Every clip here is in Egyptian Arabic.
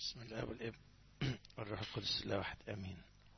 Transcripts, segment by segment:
بسم الله والابن والروح القدس الله واحد امين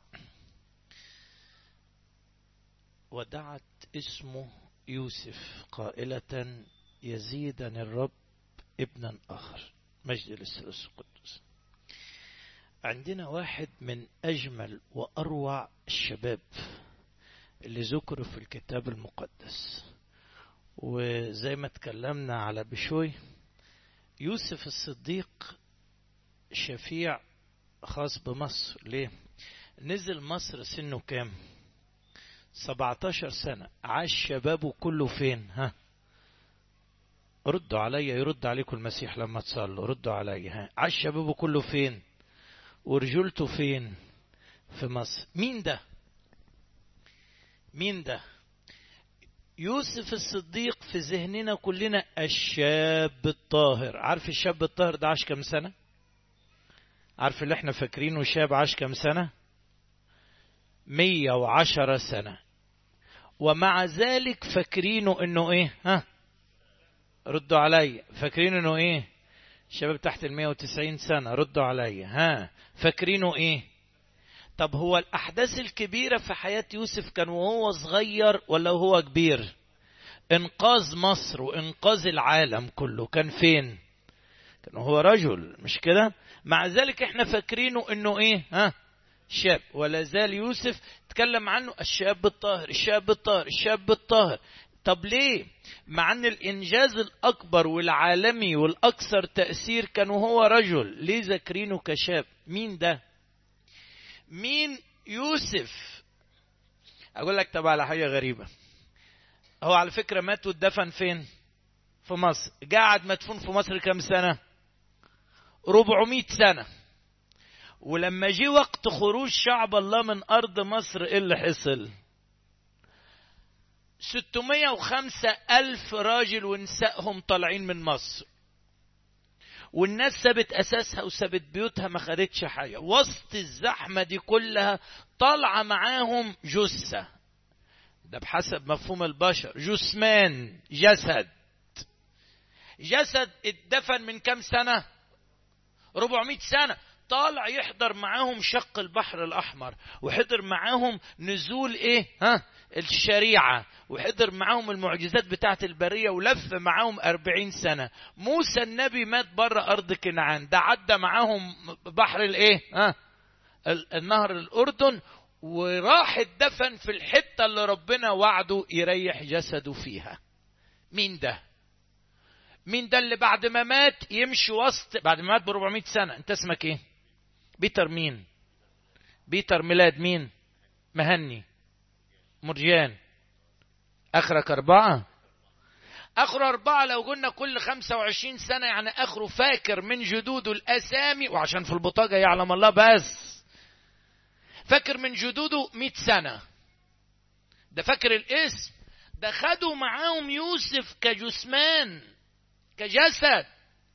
ودعت اسمه يوسف قائلة يزيدني الرب ابنا اخر مجد للثالوث القدس عندنا واحد من اجمل واروع الشباب اللي ذكروا في الكتاب المقدس وزي ما اتكلمنا على بشوي يوسف الصديق شفيع خاص بمصر ليه نزل مصر سنه كام 17 سنة عاش شبابه كله فين ها ردوا عليا يرد عليكم المسيح لما تصلوا ردوا عليا ها عاش شبابه كله فين ورجولته فين في مصر مين ده مين ده يوسف الصديق في ذهننا كلنا الشاب الطاهر عارف الشاب الطاهر ده عاش كم سنة عارف اللي احنا فاكرينه شاب عاش كم سنة مية وعشرة سنة ومع ذلك فاكرينه انه ايه ها ردوا عليا فاكرين انه ايه شباب تحت المية وتسعين سنة ردوا عليا ها فاكرينه ايه طب هو الأحداث الكبيرة في حياة يوسف كان وهو صغير ولا وهو كبير إنقاذ مصر وإنقاذ العالم كله كان فين كان هو رجل مش كده مع ذلك احنا فاكرينه انه ايه ها شاب ولا زال يوسف تكلم عنه الشاب الطاهر الشاب الطاهر الشاب الطاهر طب ليه مع ان الانجاز الاكبر والعالمي والاكثر تاثير كان وهو رجل ليه ذاكرينه كشاب مين ده مين يوسف اقول لك طب على حاجه غريبه هو على فكره مات واتدفن فين في مصر قاعد مدفون في مصر كام سنه 400 سنه ولما جه وقت خروج شعب الله من ارض مصر ايه اللي حصل 605 ألف راجل ونسائهم طالعين من مصر والناس سابت اساسها وسابت بيوتها ما خدتش حاجه وسط الزحمه دي كلها طالعه معاهم جثه ده بحسب مفهوم البشر جثمان جسد جسد اتدفن من كام سنه 400 سنه طالع يحضر معاهم شق البحر الاحمر وحضر معاهم نزول ايه ها الشريعة وحضر معاهم المعجزات بتاعة البرية ولف معاهم أربعين سنة موسى النبي مات بره أرض كنعان ده عدى معاهم بحر الإيه ها النهر الأردن وراح اتدفن في الحتة اللي ربنا وعده يريح جسده فيها مين ده مين ده اللي بعد ما مات يمشي وسط بعد ما مات ب 400 سنة انت اسمك ايه بيتر مين بيتر ميلاد مين مهني مرجان اخرك اربعة اخر اربعة لو قلنا كل خمسة وعشرين سنة يعني اخره فاكر من جدوده الاسامي وعشان في البطاقة يعلم الله بس فاكر من جدوده مئة سنة ده فاكر الاسم ده خدوا معاهم يوسف كجثمان كجسد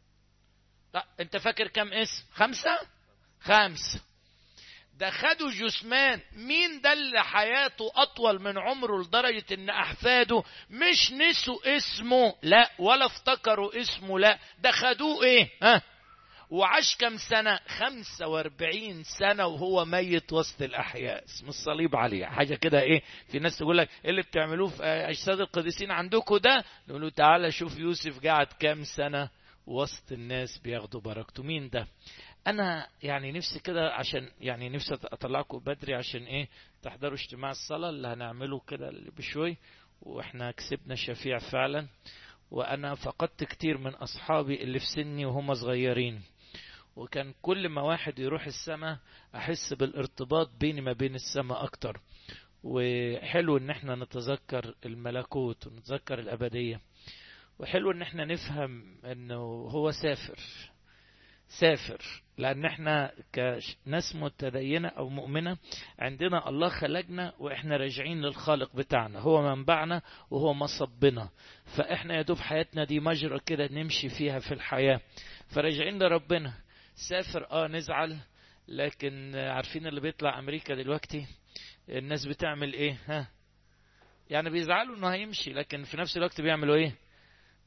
لا انت فاكر كم اسم خمسة خمسة ده خدوا جثمان مين ده اللي حياته اطول من عمره لدرجة ان احفاده مش نسوا اسمه لا ولا افتكروا اسمه لا ده خدوه ايه ها وعاش كم سنة خمسة واربعين سنة وهو ميت وسط الأحياء اسم الصليب عليه حاجة كده إيه في ناس تقول لك إيه اللي بتعملوه في أجساد القديسين عندكم ده نقول له تعالى شوف يوسف قاعد كام سنة وسط الناس بياخدوا بركته مين ده انا يعني نفسي كده عشان يعني نفسي اطلعكم بدري عشان ايه تحضروا اجتماع الصلاة اللي هنعمله كده بشوي واحنا كسبنا شفيع فعلا وانا فقدت كتير من اصحابي اللي في سني وهم صغيرين وكان كل ما واحد يروح السماء احس بالارتباط بيني ما بين السماء اكتر وحلو ان احنا نتذكر الملكوت ونتذكر الابدية وحلو ان احنا نفهم انه هو سافر سافر لان احنا كناس متدينة او مؤمنة عندنا الله خلقنا واحنا راجعين للخالق بتاعنا هو منبعنا وهو مصبنا فاحنا يا دوب حياتنا دي مجرى كده نمشي فيها في الحياة فراجعين لربنا سافر اه نزعل لكن عارفين اللي بيطلع امريكا دلوقتي الناس بتعمل ايه ها يعني بيزعلوا انه هيمشي لكن في نفس الوقت بيعملوا ايه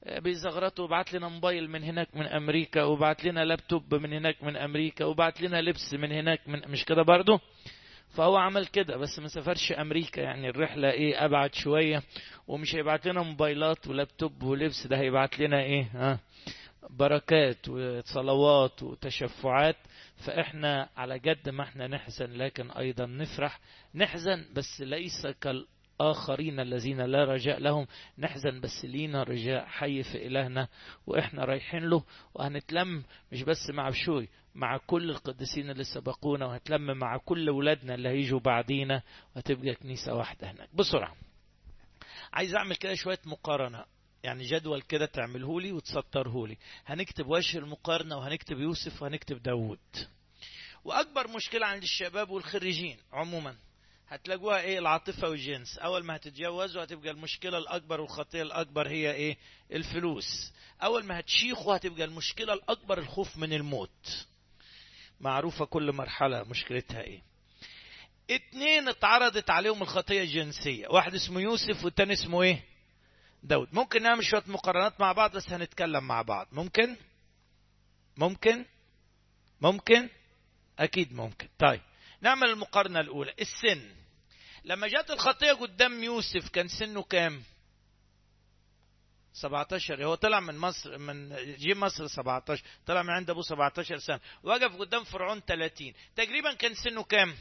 بيزغرطوا وبعت لنا موبايل من هناك من امريكا وبعت لنا لابتوب من هناك من امريكا وبعت لنا لبس من هناك من مش كده برضه فهو عمل كده بس ما سافرش امريكا يعني الرحله ايه ابعد شويه ومش هيبعت لنا موبايلات ولابتوب ولبس ده هيبعت لنا ايه ها بركات وصلوات وتشفعات فاحنا على قد ما احنا نحزن لكن ايضا نفرح نحزن بس ليس كالاخرين الذين لا رجاء لهم نحزن بس لينا رجاء حي في الهنا واحنا رايحين له وهنتلم مش بس مع بشوي مع كل القديسين اللي سبقونا وهتلم مع كل ولادنا اللي هيجوا بعدينا وهتبقى كنيسه واحده هناك بسرعه عايز اعمل كده شويه مقارنه يعني جدول كده تعمله لي وتسطره لي هنكتب وجه المقارنة وهنكتب يوسف وهنكتب داود وأكبر مشكلة عند الشباب والخريجين عموما هتلاقوها ايه العاطفة والجنس أول ما هتتجوزوا هتبقى المشكلة الأكبر والخطية الأكبر هي ايه الفلوس أول ما هتشيخوا هتبقى المشكلة الأكبر الخوف من الموت معروفة كل مرحلة مشكلتها ايه اتنين اتعرضت عليهم الخطية الجنسية واحد اسمه يوسف والتاني اسمه ايه داود ممكن نعمل شوية مقارنات مع بعض بس هنتكلم مع بعض ممكن ممكن ممكن أكيد ممكن طيب نعمل المقارنة الأولى السن لما جت الخطية قدام يوسف كان سنه كام 17 هو طلع من مصر من جه مصر 17 طلع من عند ابوه 17 سنه وقف قدام فرعون 30 تقريبا كان سنه كام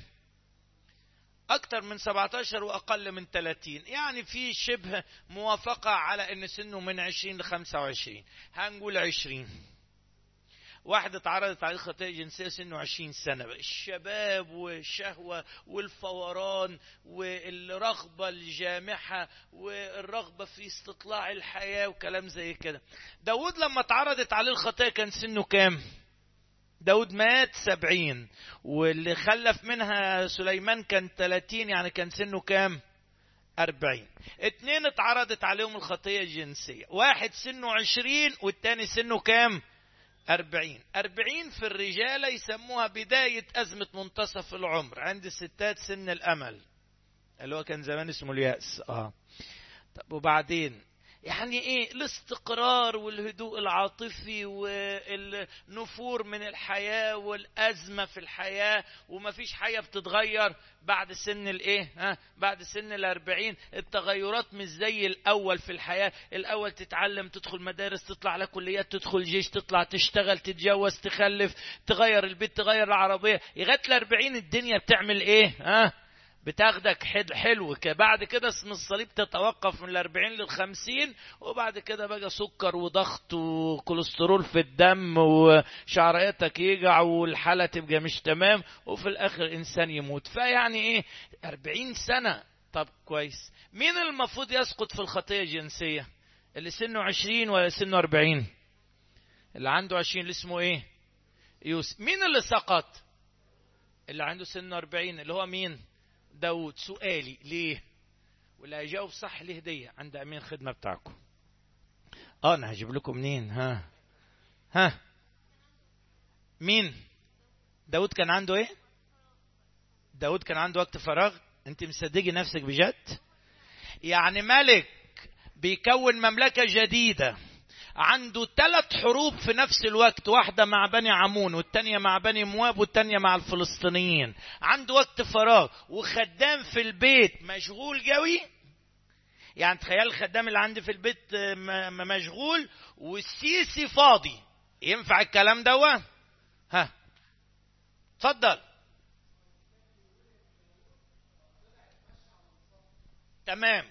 أكثر من 17 وأقل من 30 يعني في شبه موافقة على أن سنه من 20 ل 25 هنقول 20 واحد اتعرضت عليه خطية جنسية سنه 20 سنة الشباب والشهوة والفوران والرغبة الجامحة والرغبة في استطلاع الحياة وكلام زي كده داود لما اتعرضت عليه الخطية كان سنه كام؟ داود مات سبعين واللي خلف منها سليمان كان ثلاثين يعني كان سنه كام أربعين اتنين اتعرضت عليهم الخطية الجنسية واحد سنه عشرين والتاني سنه كام أربعين أربعين في الرجال يسموها بداية أزمة منتصف العمر عند الستات سن الأمل اللي هو كان زمان اسمه اليأس آه. طب وبعدين يعني ايه الاستقرار والهدوء العاطفي والنفور من الحياة والأزمة في الحياة ومفيش حاجة بتتغير بعد سن الايه ها بعد سن الأربعين التغيرات مش زي الأول في الحياة الأول تتعلم تدخل مدارس تطلع على كليات تدخل جيش تطلع تشتغل تتجوز تخلف تغير البيت تغير العربية لغاية الأربعين الدنيا بتعمل ايه ها بتاخدك حلو بعد كده اسم الصليب تتوقف من الأربعين للخمسين وبعد كده بقى سكر وضغط وكوليسترول في الدم وشعريتك يجع والحالة تبقى مش تمام وفي الآخر إنسان يموت فيعني إيه أربعين سنة طب كويس مين المفروض يسقط في الخطية الجنسية اللي سنه عشرين ولا سنه أربعين اللي عنده عشرين اللي اسمه إيه يوسف مين اللي سقط اللي عنده سنه أربعين اللي هو مين داود سؤالي ليه واللي هيجاوب صح ليه هدية عند أمين خدمة بتاعكم اه انا هجيب لكم منين ها ها مين داود كان عنده ايه داود كان عنده وقت فراغ انت مصدقي نفسك بجد يعني ملك بيكون مملكة جديدة عنده ثلاث حروب في نفس الوقت واحدة مع بني عمون والتانية مع بني مواب والتانية مع الفلسطينيين عنده وقت فراغ وخدام في البيت مشغول قوي يعني تخيل الخدام اللي عندي في البيت مشغول والسيسي فاضي ينفع الكلام دوا ها اتفضل تمام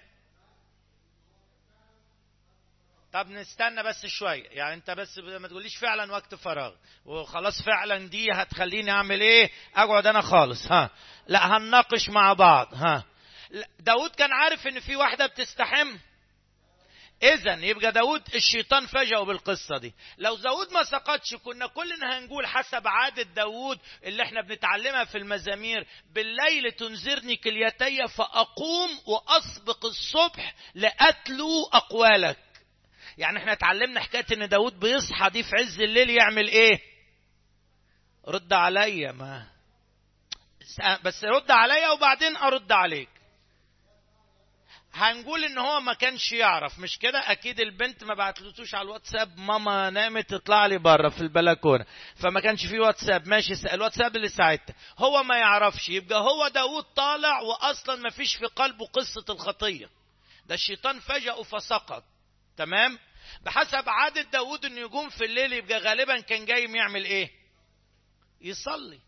طب نستنى بس شوية يعني انت بس ما تقوليش فعلا وقت فراغ وخلاص فعلا دي هتخليني اعمل ايه اقعد انا خالص ها لا هنناقش مع بعض ها داود كان عارف ان في واحدة بتستحم اذا يبقى داود الشيطان فاجئه بالقصة دي لو داود ما سقطش كنا كلنا هنقول حسب عادة داود اللي احنا بنتعلمها في المزامير بالليل تنذرني كليتي فاقوم واسبق الصبح لاتلو اقوالك يعني احنا اتعلمنا حكايه ان داود بيصحى دي في عز الليل يعمل ايه رد عليا ما بس رد عليا وبعدين ارد عليك هنقول ان هو ما كانش يعرف مش كده اكيد البنت ما بعتلتوش على الواتساب ماما نامت تطلع لي بره في البلكونه فما كانش في واتساب ماشي الواتساب اللي ساعتها هو ما يعرفش يبقى هو داود طالع واصلا ما فيش في قلبه قصه الخطيه ده الشيطان فجأه فسقط تمام بحسب عادة داود انه يقوم في الليل يبقى غالبا كان جاي يعمل ايه يصلي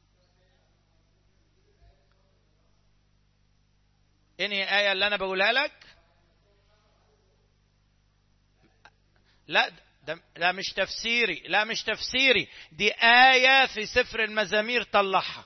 انهي آية اللي أنا بقولها لك لا ده لا مش تفسيري لا مش تفسيري دي آية في سفر المزامير طلعها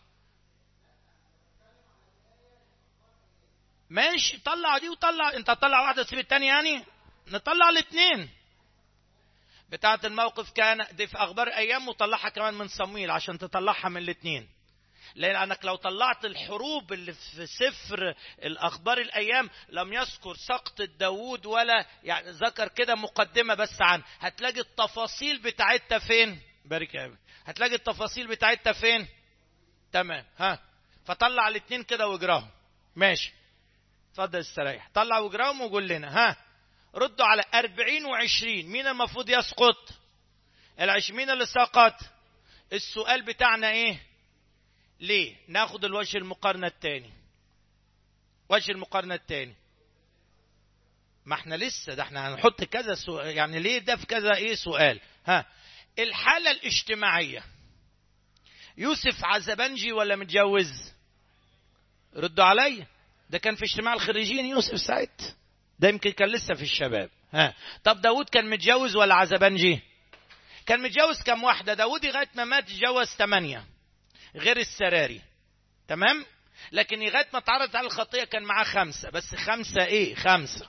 ماشي طلع دي وطلع انت طلع واحدة تسيب التانية يعني نطلع الاثنين بتاعة الموقف كان دي في أخبار أيام وطلعها كمان من صمويل عشان تطلعها من الاثنين لأنك لو طلعت الحروب اللي في سفر الأخبار الأيام لم يذكر سقط داوود ولا يعني ذكر كده مقدمة بس عن هتلاقي التفاصيل بتاعتها فين بارك يا هتلاقي التفاصيل بتاعتها فين تمام ها فطلع الاثنين كده واجراهم ماشي اتفضل استريح طلع واجراهم وقول لنا ها ردوا على أربعين وعشرين مين المفروض يسقط العشرين اللي سقط السؤال بتاعنا ايه ليه ناخد الوجه المقارنة الثاني وجه المقارنة الثاني ما احنا لسه ده احنا هنحط كذا سؤال يعني ليه ده في كذا ايه سؤال ها الحالة الاجتماعية يوسف عزبنجي ولا متجوز ردوا عليا ده كان في اجتماع الخريجين يوسف سعيد ده يمكن كان لسه في الشباب ها طب داود كان متجوز ولا عزبنجي كان متجوز كم واحدة داود لغاية ما مات اتجوز ثمانية غير السراري تمام لكن لغايه ما اتعرضت على الخطيه كان معاه خمسه بس خمسه ايه خمسه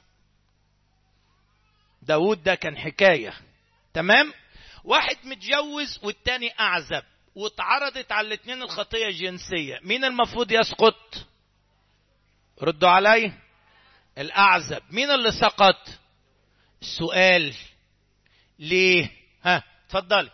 داود ده كان حكايه تمام واحد متجوز والتاني اعزب واتعرضت على الاثنين الخطيه الجنسيه مين المفروض يسقط ردوا علي الاعزب مين اللي سقط السؤال ليه ها اتفضلي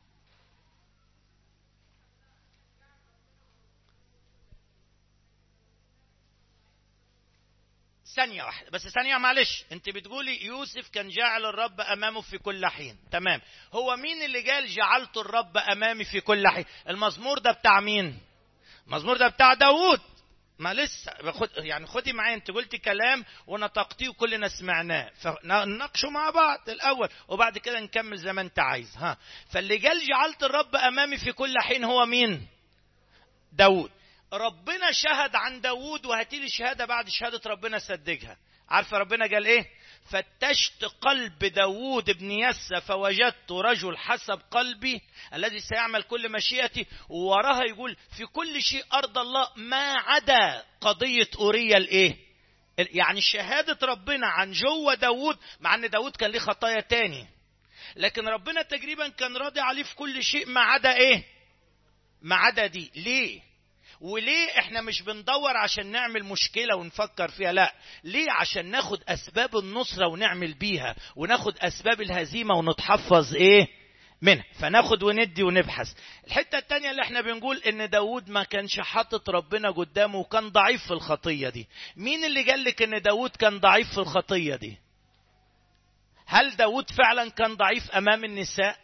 ثانية واحدة بس ثانية معلش انت بتقولي يوسف كان جاعل الرب امامه في كل حين تمام هو مين اللي قال جعلت الرب امامي في كل حين المزمور ده بتاع مين المزمور ده بتاع داوود ما لسه خد يعني خدي معايا انت قلتي كلام ونطقتيه وكلنا سمعناه فنناقشه مع بعض الاول وبعد كده نكمل زي ما انت عايز ها فاللي قال جعلت الرب امامي في كل حين هو مين داوود ربنا شهد عن داوود وهاتي لي شهاده بعد شهاده ربنا صدقها عارفه ربنا قال ايه فتشت قلب داوود بن يسى فوجدت رجل حسب قلبي الذي سيعمل كل مشيئتي ووراها يقول في كل شيء ارض الله ما عدا قضيه اوريا الايه يعني شهاده ربنا عن جوه داوود مع ان داوود كان ليه خطايا تاني لكن ربنا تقريبا كان راضي عليه في كل شيء ما عدا ايه ما عدا دي ليه وليه احنا مش بندور عشان نعمل مشكله ونفكر فيها لا ليه عشان ناخد اسباب النصره ونعمل بيها وناخد اسباب الهزيمه ونتحفظ ايه منها فناخد وندي ونبحث الحتة التانية اللي احنا بنقول ان داود ما كانش حاطط ربنا قدامه وكان ضعيف في الخطية دي مين اللي قال لك ان داود كان ضعيف في الخطية دي هل داود فعلا كان ضعيف امام النساء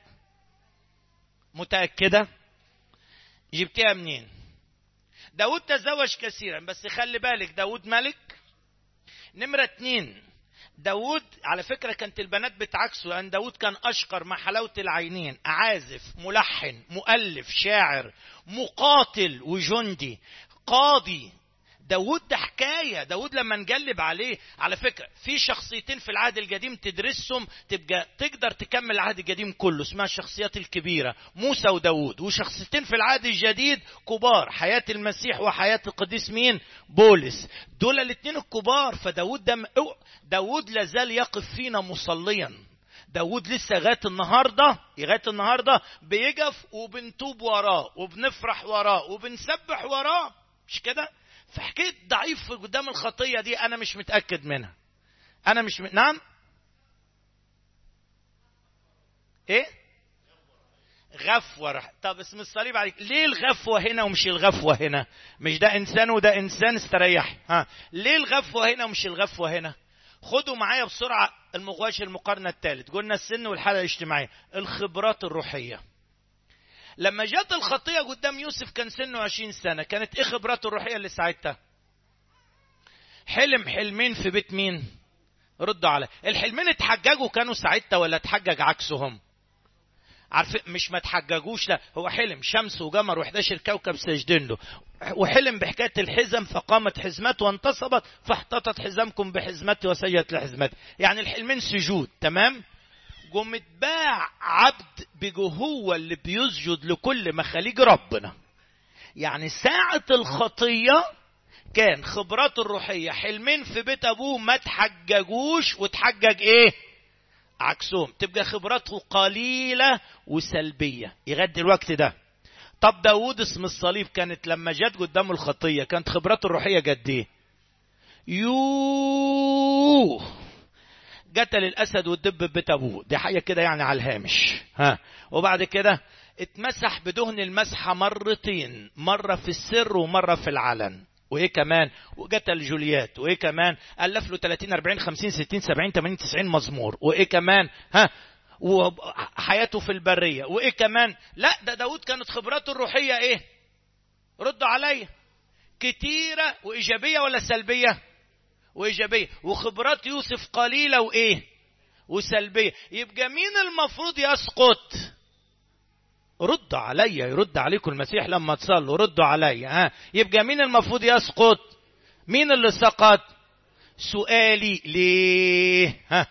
متأكدة جبتيها منين داود تزوج كثيرا بس خلي بالك داود ملك نمرة اتنين داود على فكرة كانت البنات بتعكسه لأن داود كان أشقر مع حلاوة العينين عازف ملحن مؤلف شاعر مقاتل وجندي قاضي داود ده حكاية داود لما نجلب عليه على فكرة في شخصيتين في العهد القديم تدرسهم تبقى تقدر تكمل العهد القديم كله اسمها الشخصيات الكبيرة موسى وداود وشخصيتين في العهد الجديد كبار حياة المسيح وحياة القديس مين بولس دول الاثنين الكبار فداود ده داود لازال يقف فينا مصليا داود لسه لغايه النهارده لغايه النهارده بيقف وبنتوب وراه وبنفرح وراه وبنسبح وراه مش كده فحكايه ضعيف قدام الخطيه دي انا مش متاكد منها انا مش م... نعم ايه غفوة طب اسم الصليب عليك ليه الغفوة هنا ومش الغفوة هنا مش ده انسان وده انسان استريح ها ليه الغفوة هنا ومش الغفوة هنا خدوا معايا بسرعة المغواش المقارنة الثالث قلنا السن والحالة الاجتماعية الخبرات الروحية لما جت الخطية قدام يوسف كان سنه عشرين سنة كانت ايه خبراته الروحية اللي ساعتها حلم حلمين في بيت مين ردوا على الحلمين اتحججوا كانوا ساعتها ولا اتحجج عكسهم عارفين مش ما تحججوش لا هو حلم شمس وقمر و11 كوكب ساجدين له وحلم بحكايه الحزم فقامت حزمته وانتصبت فاحتطت حزامكم بحزمتي وسجدت لحزمتي يعني الحلمين سجود تمام قوم اتباع عبد بجو هو اللي بيسجد لكل مخاليق ربنا يعني ساعة الخطية كان خبراته الروحية حلمين في بيت أبوه ما تحججوش وتحجج إيه؟ عكسهم تبقى خبراته قليلة وسلبية لغاية الوقت ده طب داود اسم الصليب كانت لما جت قدامه الخطية كانت خبراته الروحية قد ايه يوه قتل الاسد والدب ببيت ابوه دي حاجه كده يعني على الهامش ها وبعد كده اتمسح بدهن المسحه مرتين مره في السر ومره في العلن وايه كمان وقتل جوليات وايه كمان الف له 30 40 50 60 70 80 90 مزمور وايه كمان ها وحياته في البريه وايه كمان لا ده داود كانت خبراته الروحيه ايه ردوا عليا كتيره وايجابيه ولا سلبيه وايجابيه وخبرات يوسف قليله وايه وسلبيه يبقى مين المفروض يسقط ردوا عليا يرد عليكم المسيح لما تصلوا ردوا عليا ها يبقى مين المفروض يسقط مين اللي سقط سؤالي ليه ها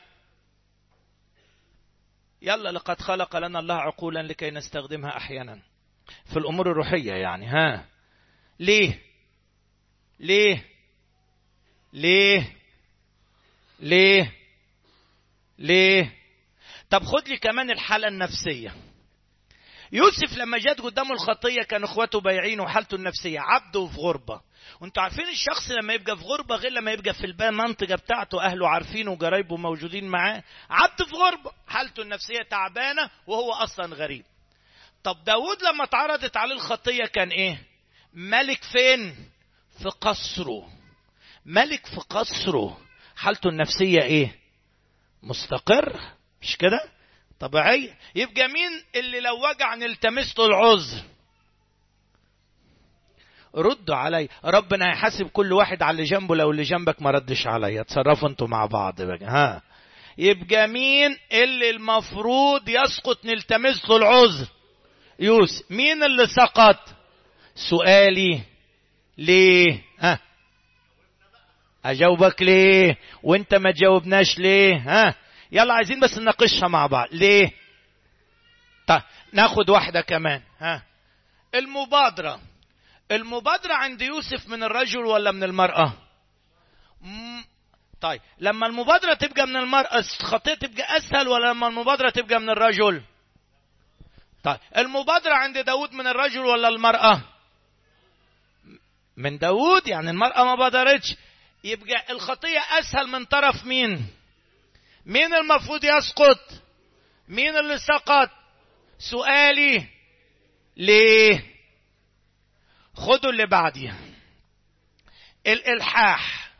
يلا لقد خلق لنا الله عقولا لكي نستخدمها احيانا في الامور الروحيه يعني ها ليه ليه ليه ليه ليه طب خد لي كمان الحاله النفسيه يوسف لما جت قدامه الخطيه كان اخواته بايعين وحالته النفسيه عبده في غربه وانتوا عارفين الشخص لما يبقى في غربه غير لما يبقى في المنطقه بتاعته اهله عارفينه وجرايبه موجودين معاه عبد في غربه حالته النفسيه تعبانه وهو اصلا غريب طب داود لما اتعرضت عليه الخطيه كان ايه ملك فين في قصره ملك في قصره حالته النفسيه ايه مستقر مش كده طبيعي يبقى مين اللي لو وجع نلتمس له العذر ردوا علي ربنا هيحاسب كل واحد على اللي جنبه لو اللي جنبك ما ردش عليا تصرفوا انتوا مع بعض بقى ها يبقى مين اللي المفروض يسقط نلتمس له العذر يوسف مين اللي سقط سؤالي ليه ها اجاوبك ليه وانت ما تجاوبناش ليه ها يلا عايزين بس نناقشها مع بعض ليه طيب ناخد واحده كمان ها المبادره المبادره عند يوسف من الرجل ولا من المراه م... طيب لما المبادره تبقى من المراه الخطيه تبقى اسهل ولا لما المبادره تبقى من الرجل طيب المبادره عند داود من الرجل ولا المراه من داود يعني المراه ما بادرتش يبقى الخطيه اسهل من طرف مين مين المفروض يسقط مين اللي سقط سؤالي ليه خدوا اللي بعديها الالحاح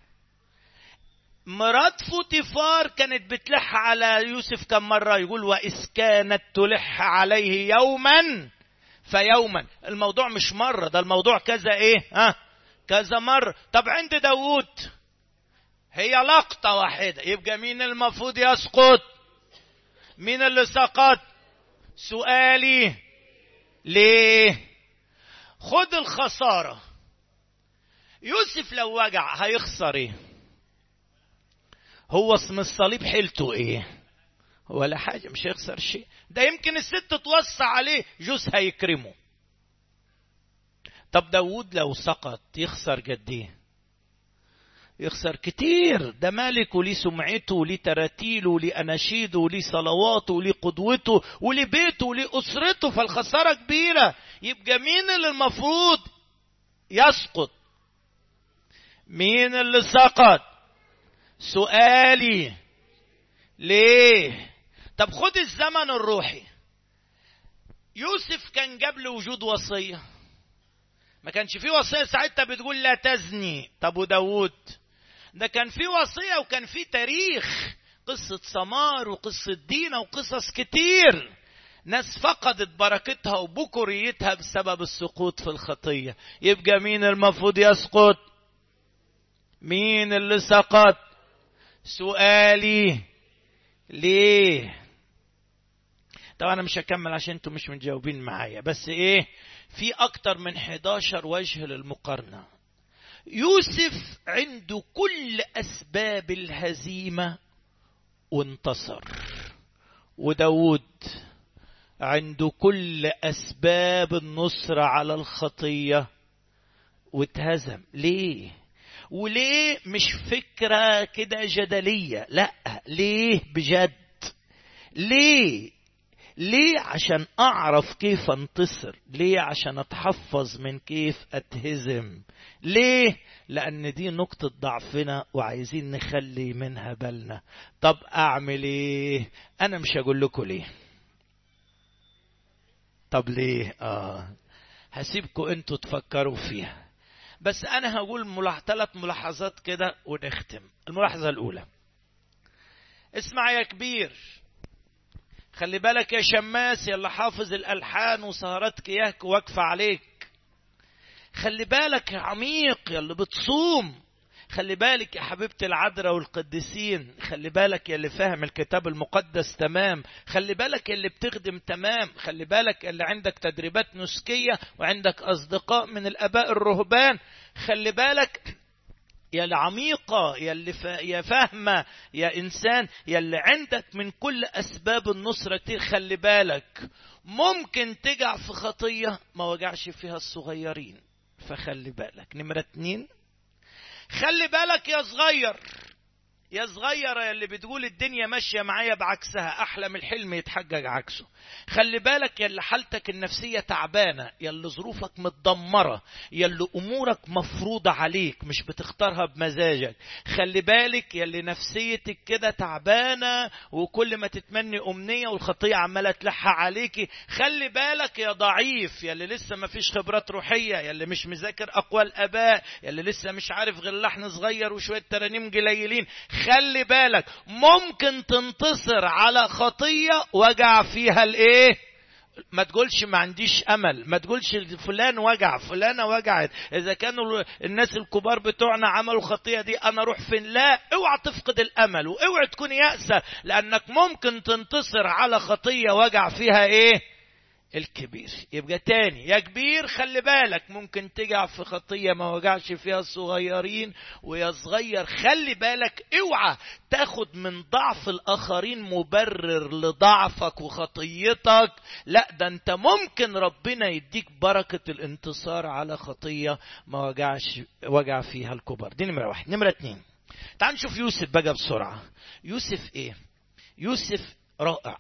مرات فوتيفار كانت بتلح على يوسف كم مرة يقول وإذ كانت تلح عليه يوما فيوما الموضوع مش مرة ده الموضوع كذا ايه ها كذا مرة طب عند داوود هي لقطة واحدة يبقى مين المفروض يسقط مين اللي سقط سؤالي ليه خد الخسارة يوسف لو وجع هيخسر ايه هو اسم الصليب حيلته ايه ولا حاجة مش هيخسر شيء ده يمكن الست توسع عليه جوز هيكرمه طب داود لو سقط يخسر قد ايه يخسر كتير ده مالك وليه سمعته وليه تراتيله وليه أناشيده وليه صلواته وليه قدوته وليه بيته وليه أسرته فالخسارة كبيرة يبقى مين اللي المفروض يسقط مين اللي سقط سؤالي ليه طب خد الزمن الروحي يوسف كان قبل وجود وصيه ما كانش فيه وصيه ساعتها بتقول لا تزني طب وداود ده كان في وصية وكان في تاريخ قصة سمار وقصة دينا وقصص كتير ناس فقدت بركتها وبكريتها بسبب السقوط في الخطية يبقى مين المفروض يسقط مين اللي سقط سؤالي ليه طبعا انا مش هكمل عشان انتم مش متجاوبين معايا بس ايه في اكتر من 11 وجه للمقارنه يوسف عنده كل اسباب الهزيمه وانتصر وداود عنده كل اسباب النصر على الخطيه واتهزم ليه وليه مش فكره كده جدليه لا ليه بجد ليه ليه عشان اعرف كيف انتصر ليه عشان اتحفظ من كيف اتهزم ليه لان دي نقطة ضعفنا وعايزين نخلي منها بالنا طب اعمل ايه انا مش هقول لكم ليه طب ليه اه هسيبكم انتوا تفكروا فيها بس انا هقول ملاح... ثلاث ملاحظات كده ونختم الملاحظة الاولى اسمع يا كبير خلي بالك يا شماس يا اللي حافظ الالحان وسهرات كياك واقفه عليك خلي بالك يا عميق يا اللي بتصوم خلي بالك يا حبيبتي العذراء والقديسين خلي بالك يا اللي فاهم الكتاب المقدس تمام خلي بالك يا اللي بتخدم تمام خلي بالك يا اللي عندك تدريبات نسكية وعندك أصدقاء من الآباء الرهبان خلي بالك يا العميقة يا اللي ف... يا فاهمة يا إنسان يا اللي عندك من كل أسباب النصرة كتير خلي بالك ممكن تقع في خطية ما وقعش فيها الصغيرين فخلي بالك نمرة اتنين خلي بالك يا صغير يا صغيرة اللي بتقول الدنيا ماشية معايا بعكسها أحلى من الحلم يتحقق عكسه خلي بالك يا اللي حالتك النفسية تعبانة يا اللي ظروفك متدمرة يا اللي أمورك مفروضة عليك مش بتختارها بمزاجك خلي بالك يا اللي نفسيتك كده تعبانة وكل ما تتمني أمنية والخطية عمالة تلحى عليكي خلي بالك يا ضعيف يا اللي لسه ما فيش خبرات روحية يا اللي مش مذاكر أقوال آباء يا اللي لسه مش عارف غير لحن صغير وشوية ترانيم قليلين خلي بالك ممكن تنتصر على خطية وجع فيها الايه ما تقولش ما عنديش امل ما تقولش فلان وجع فلانة وجعت اذا كانوا الناس الكبار بتوعنا عملوا خطية دي انا اروح فين لا اوعى تفقد الامل واوعى تكون يأسة لانك ممكن تنتصر على خطية وجع فيها ايه الكبير يبقى تاني يا كبير خلي بالك ممكن تقع في خطية ما وقعش فيها الصغيرين ويا صغير خلي بالك اوعى تاخد من ضعف الاخرين مبرر لضعفك وخطيتك لا ده انت ممكن ربنا يديك بركة الانتصار على خطية ما وقعش وقع فيها الكبار دي نمرة واحد نمرة اتنين تعال نشوف يوسف بقى بسرعة يوسف ايه يوسف رائع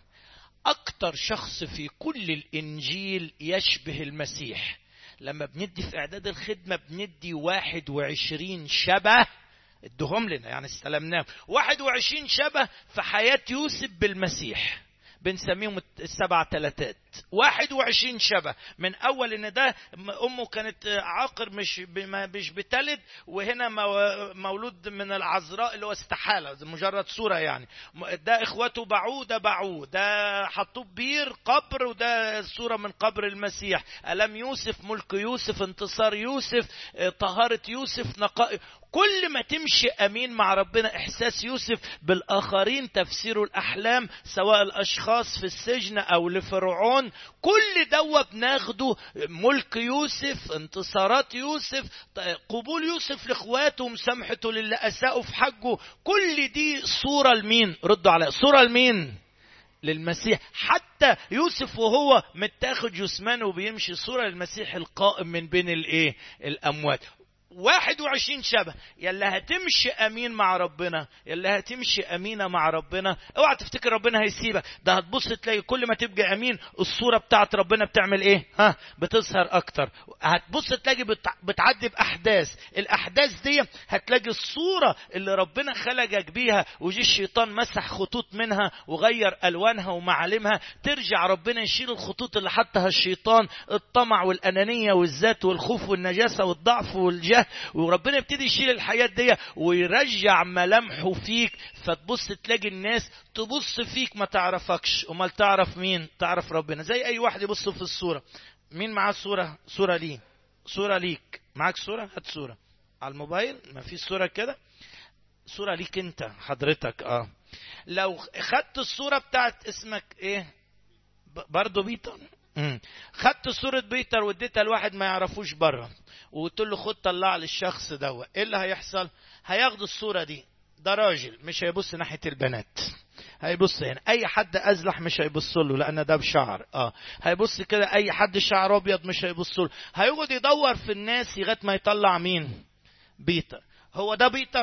أكتر شخص في كل الإنجيل يشبه المسيح لما بندي في إعداد الخدمة بندي واحد وعشرين شبه ادهم لنا يعني استلمناهم واحد وعشرين شبه في حياة يوسف بالمسيح بنسميهم السبع تلاتات واحد وعشرين شبه من اول ان ده امه كانت عاقر مش مش بتلد وهنا مولود من العذراء اللي هو استحاله مجرد صوره يعني ده اخواته باعوه ده باعوه ده حطوه بير قبر وده صوره من قبر المسيح الم يوسف ملك يوسف انتصار يوسف طهاره يوسف نقاء كل ما تمشي امين مع ربنا احساس يوسف بالاخرين تفسير الاحلام سواء الاشخاص في السجن او لفرعون كل دوا بناخده ملك يوسف انتصارات يوسف قبول يوسف لاخواته ومسامحته للي اساءوا في حقه كل دي صوره لمين ردوا عليا صوره لمين للمسيح حتى يوسف وهو متاخد جثمان وبيمشي صورة للمسيح القائم من بين الايه الاموات واحد وعشرين شبه يلي هتمشي امين مع ربنا يلي هتمشي امينه مع ربنا اوعى تفتكر ربنا هيسيبك ده هتبص تلاقي كل ما تبقى امين الصوره بتاعت ربنا بتعمل ايه ها بتظهر اكتر هتبص تلاقي بتعدي باحداث الاحداث دي هتلاقي الصوره اللي ربنا خلقك بيها وجي الشيطان مسح خطوط منها وغير الوانها ومعالمها ترجع ربنا يشيل الخطوط اللي حطها الشيطان الطمع والانانيه والذات والخوف والنجاسه والضعف والجهل حياه وربنا يبتدي يشيل الحياه دي ويرجع ملامحه فيك فتبص تلاقي الناس تبص فيك ما تعرفكش امال تعرف مين تعرف ربنا زي اي واحد يبص في الصوره مين معاه صوره صوره ليه صوره ليك معاك صوره هات صوره على الموبايل ما في صوره كده صوره ليك انت حضرتك اه لو خدت الصوره بتاعت اسمك ايه برضه بيتر مم. خدت صورة بيتر واديتها لواحد ما يعرفوش بره وقلت له خد طلع للشخص ده ايه اللي هيحصل هياخد الصورة دي ده راجل مش هيبص ناحية البنات هيبص هنا اي حد ازلح مش هيبص له لان ده بشعر اه هيبص كده اي حد شعر ابيض مش هيبص له هيقعد يدور في الناس لغايه ما يطلع مين بيتر هو ده بيتر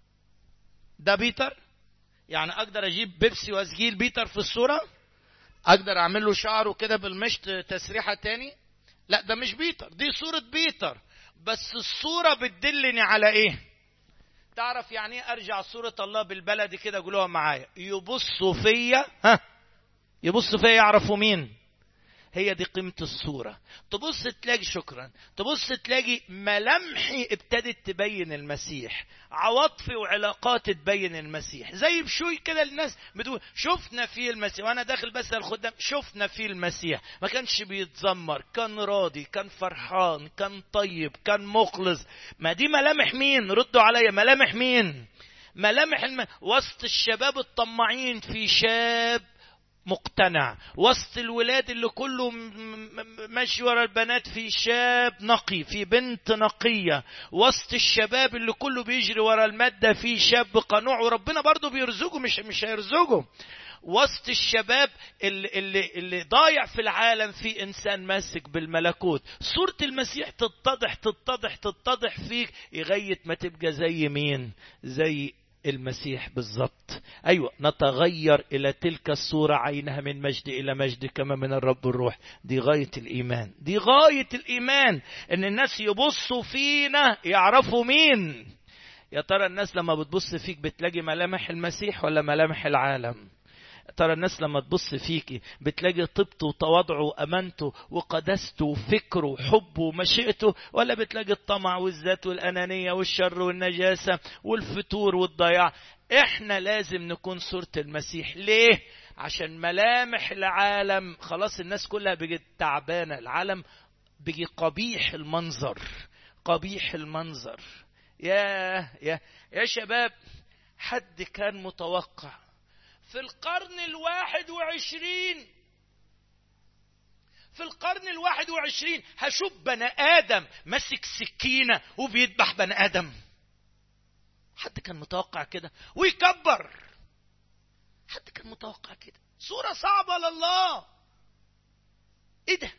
ده بيتر يعني اقدر اجيب بيبسي واسجيل بيتر في الصوره اقدر اعمل له شعره كده بالمشط تسريحه تاني لا ده مش بيتر دي صوره بيتر بس الصوره بتدلني على ايه تعرف يعني ايه ارجع صوره الله بالبلدي كده قولوها معايا يبصوا فيا ها يبصوا فيا يعرفوا مين هي دي قيمة الصورة تبص تلاقي شكرا تبص تلاقي ملامحي ابتدت تبين المسيح عواطفي وعلاقاتي تبين المسيح زي بشوي كده الناس بتقول شفنا فيه المسيح وانا داخل بس الخدام شفنا فيه المسيح ما كانش بيتذمر كان راضي كان فرحان كان طيب كان مخلص ما دي ملامح مين ردوا عليا ملامح مين ملامح الم... وسط الشباب الطماعين في شاب مقتنع وسط الولاد اللي كله ماشي ورا البنات في شاب نقي في بنت نقية وسط الشباب اللي كله بيجري ورا المادة في شاب قنوع وربنا برضه بيرزقه مش مش هيرزقه وسط الشباب اللي, اللي, اللي ضايع في العالم في انسان ماسك بالملكوت صورة المسيح تتضح تتضح تتضح فيك لغاية ما تبقى زي مين زي المسيح بالضبط أيوة نتغير إلى تلك الصورة عينها من مجد إلى مجد كما من الرب الروح دي غاية الإيمان دي غاية الإيمان إن الناس يبصوا فينا يعرفوا مين يا ترى الناس لما بتبص فيك بتلاقي ملامح المسيح ولا ملامح العالم ترى الناس لما تبص فيكي بتلاقي طيبته وتواضعه وامانته وقدسته وفكره وحبه ومشيئته ولا بتلاقي الطمع والذات والانانيه والشر والنجاسه والفتور والضياع احنا لازم نكون صوره المسيح ليه عشان ملامح العالم خلاص الناس كلها بقت تعبانه العالم بقي قبيح المنظر قبيح المنظر يا يا يا شباب حد كان متوقع في القرن الواحد وعشرين في القرن الواحد وعشرين هشوف بني آدم ماسك سكينة وبيذبح بني آدم حد كان متوقع كده ويكبر حد كان متوقع كده صورة صعبة لله ايه ده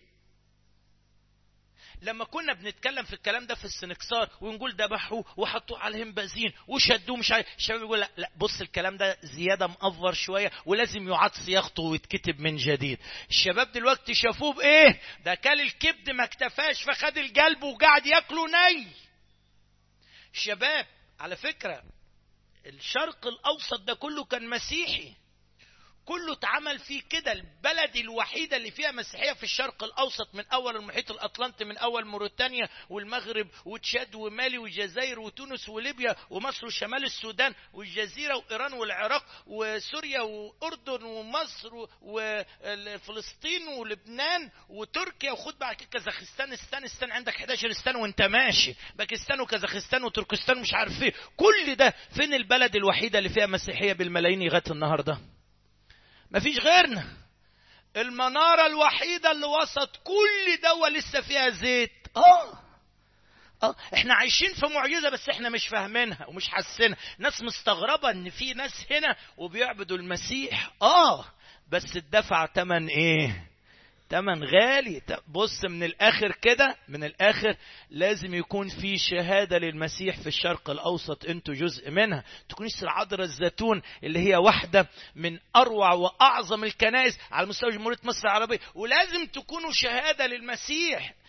لما كنا بنتكلم في الكلام ده في السنكسار ونقول ذبحوه وحطوه عليهم بنزين وشدوه مش عارف الشباب يقول لا, لا بص الكلام ده زياده مأفر شويه ولازم يعاد صياغته ويتكتب من جديد الشباب دلوقتي شافوه بايه ده كل الكبد ما اكتفاش فخد القلب وقعد ياكله ني الشباب على فكره الشرق الاوسط ده كله كان مسيحي كله اتعمل فيه كده البلد الوحيدة اللي فيها مسيحية في الشرق الأوسط من أول المحيط الأطلنطي من أول موريتانيا والمغرب وتشاد ومالي والجزائر وتونس وليبيا ومصر وشمال السودان والجزيرة وإيران والعراق وسوريا وأردن ومصر وفلسطين ولبنان وتركيا وخد بعد كده كازاخستان استان استان عندك 11 استان وانت ماشي باكستان وكازاخستان وتركستان مش عارف ايه كل ده فين البلد الوحيدة اللي فيها مسيحية بالملايين لغاية النهارده مفيش غيرنا المنارة الوحيدة اللي وسط كل دوا لسه فيها زيت اه اه احنا عايشين في معجزة بس احنا مش فاهمينها ومش حاسينها ناس مستغربة ان في ناس هنا وبيعبدوا المسيح اه بس الدفع تمن ايه تمن غالي بص من الاخر كده من الاخر لازم يكون في شهادة للمسيح في الشرق الاوسط انتوا جزء منها تكون عذراء الزيتون اللي هي واحدة من اروع واعظم الكنائس على مستوى جمهورية مصر العربية ولازم تكونوا شهادة للمسيح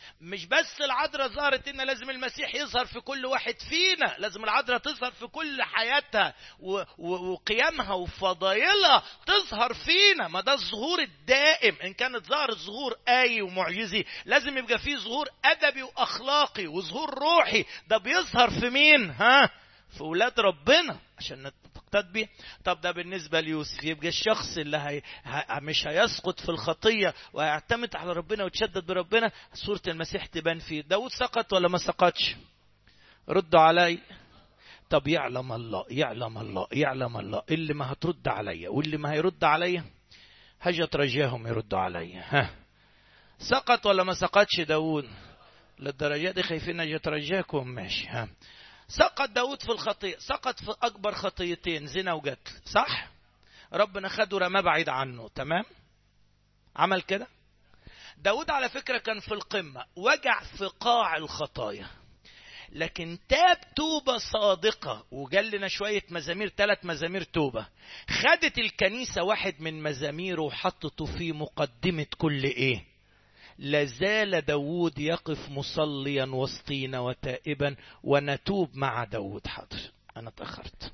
مش بس العذراء ظهرت ان لازم المسيح يظهر في كل واحد فينا لازم العذراء تظهر في كل حياتها وقيامها وفضايلها تظهر فينا ما ده الظهور الدائم ان كانت ظهر ظهور آي ومعجزي لازم يبقى فيه ظهور ادبي واخلاقي وظهور روحي ده بيظهر في مين ها في ولاد ربنا عشان تقتد به طب ده بالنسبة ليوسف يبقى الشخص اللي هي... مش هيسقط في الخطية ويعتمد على ربنا ويتشدد بربنا صورة المسيح تبان فيه داود سقط ولا ما سقطش ردوا علي طب يعلم الله يعلم الله يعلم الله اللي ما هترد عليا واللي ما هيرد عليا هجت رجاهم يردوا عليا ها سقط ولا ما سقطش داود للدرجة دي خايفين يترجاكم ماشي ها سقط داود في الخطيئة سقط في أكبر خطيتين زنا وقتل صح ربنا خده رماه بعيد عنه تمام عمل كده داود على فكرة كان في القمة وجع في قاع الخطايا لكن تاب توبة صادقة وقال لنا شوية مزامير ثلاث مزامير توبة خدت الكنيسة واحد من مزاميره وحطته في مقدمة كل ايه لازال داود يقف مصليا وسطينا وتائبا ونتوب مع داود حاضر أنا تأخرت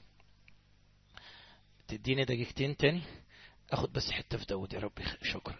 تديني دقيقتين تاني أخد بس حتة في داود يا ربي شكرا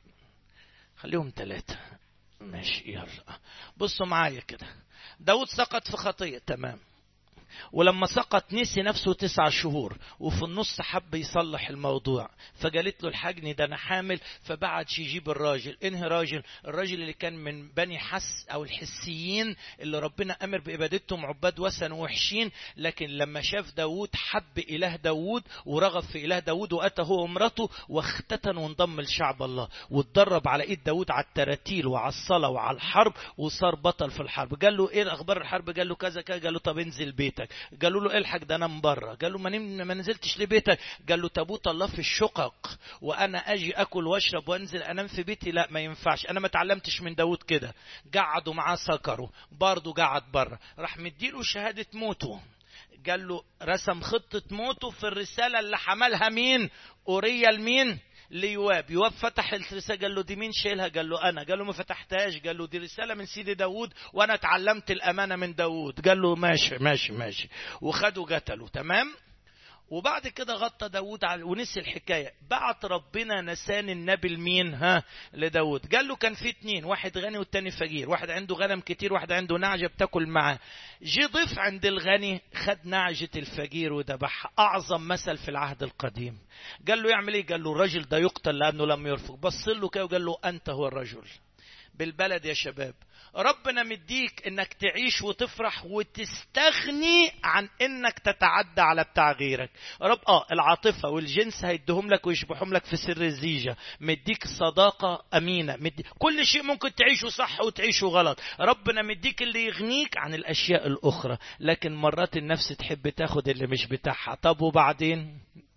خليهم ثلاثة ماشي يلا بصوا معايا كده داود سقط في خطية تمام ولما سقط نسي نفسه تسع شهور وفي النص حب يصلح الموضوع فقالت له الحجني ده انا حامل فبعد يجيب الراجل انهي راجل الراجل اللي كان من بني حس او الحسيين اللي ربنا امر بابادتهم عباد وثن وحشين لكن لما شاف داود حب اله داود ورغب في اله داود واتى هو ومراته واختتن وانضم لشعب الله واتدرب على ايد داود على التراتيل وعلى الصلاه وعلى الحرب وصار بطل في الحرب قال له ايه اخبار الحرب قال له كذا كذا قال له طب انزل بيتك قالوا له الحق ده انام بره قال له ما, ما نزلتش لبيتك قال له تابوت الله في الشقق وانا اجي اكل واشرب وانزل انام في بيتي لا ما ينفعش انا ما اتعلمتش من داود كده قعدوا معاه سكروا برضه قعد بره راح مديله شهاده موته قال له رسم خطه موته في الرساله اللي حملها مين اوريا لمين ليواب يواب فتح الرسالة قال له دي مين شايلها قال له أنا قال له ما فتحتهاش قال له دي رسالة من سيدي داود وأنا اتعلمت الأمانة من داود قال له ماشي ماشي ماشي وخدوا قتلوا تمام وبعد كده غطى داود على ونسي الحكاية بعت ربنا نسان النبي لمين ها لداود قال له كان في اتنين واحد غني والتاني فقير واحد عنده غنم كتير واحد عنده نعجة بتاكل معاه جه ضيف عند الغني خد نعجة الفقير وذبحها أعظم مثل في العهد القديم قال له يعمل ايه قال له الرجل ده يقتل لأنه لم يرفق بص له كده وقال له أنت هو الرجل بالبلد يا شباب ربنا مديك انك تعيش وتفرح وتستغني عن انك تتعدى على بتاع غيرك رب اه العاطفه والجنس هيديهم لك ويشبحهم لك في سر الزيجه مديك صداقه امينه مدي كل شيء ممكن تعيشه صح وتعيشه غلط ربنا مديك اللي يغنيك عن الاشياء الاخرى لكن مرات النفس تحب تاخد اللي مش بتاعها طب وبعدين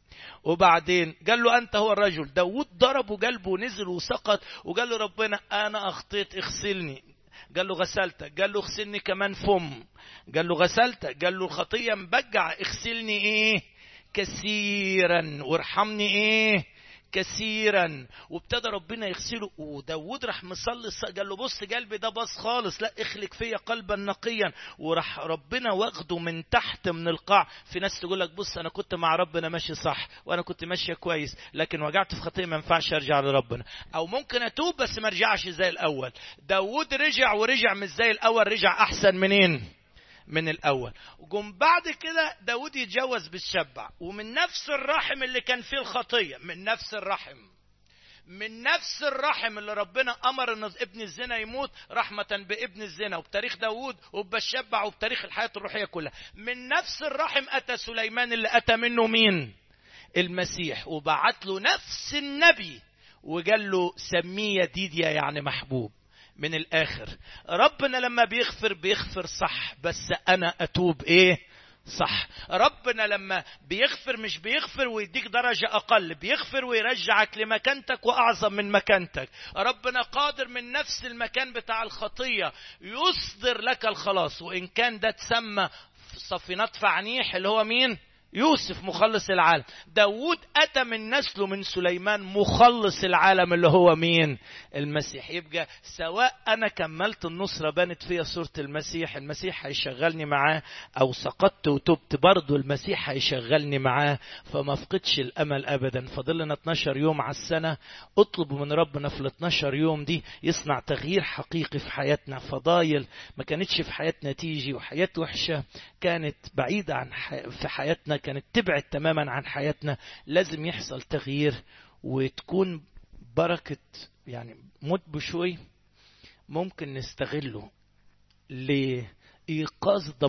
وبعدين قال له أنت هو الرجل داود ضربه قلبه ونزل وسقط وقال له ربنا أنا أخطيت اغسلني قال له غسلتك قال له اغسلني كمان فم قال له غسلتك قال له الخطية مبجع اغسلني ايه كثيرا وارحمني ايه كثيرا وابتدى ربنا يغسله وداود راح مصلي قال له بص قلبي ده باص خالص لا اخلق فيا قلبا نقيا وراح ربنا واخده من تحت من القاع في ناس تقول لك بص انا كنت مع ربنا ماشي صح وانا كنت ماشيه كويس لكن وجعت في خطيه ما ينفعش ارجع لربنا او ممكن اتوب بس ما ارجعش زي الاول داود رجع ورجع مش زي الاول رجع احسن منين من الأول وجم بعد كده داود يتجوز بالشبع ومن نفس الرحم اللي كان فيه الخطية من نفس الرحم من نفس الرحم اللي ربنا أمر أن ابن الزنا يموت رحمة بابن الزنا وبتاريخ داود وبالشبع وبتاريخ الحياة الروحية كلها من نفس الرحم أتى سليمان اللي أتى منه مين المسيح وبعت له نفس النبي وقال له سميه ديديا يعني محبوب من الاخر ربنا لما بيغفر بيغفر صح بس انا اتوب ايه صح ربنا لما بيغفر مش بيغفر ويديك درجة أقل بيغفر ويرجعك لمكانتك وأعظم من مكانتك ربنا قادر من نفس المكان بتاع الخطية يصدر لك الخلاص وإن كان ده تسمى صفينات فعنيح اللي هو مين يوسف مخلص العالم داود أتى من نسله من سليمان مخلص العالم اللي هو مين المسيح يبقى سواء أنا كملت النصرة بانت فيها صورة المسيح المسيح هيشغلني معاه أو سقطت وتبت برضه المسيح هيشغلني معاه فما افقدش الأمل أبدا فاضل لنا 12 يوم على السنة اطلب من ربنا في ال 12 يوم دي يصنع تغيير حقيقي في حياتنا فضايل ما كانتش في حياتنا تيجي وحياة وحشة كانت بعيدة عن حي... في حياتنا كانت تبعد تماما عن حياتنا لازم يحصل تغيير وتكون بركة يعني موت بشوي ممكن نستغله لإيقاظ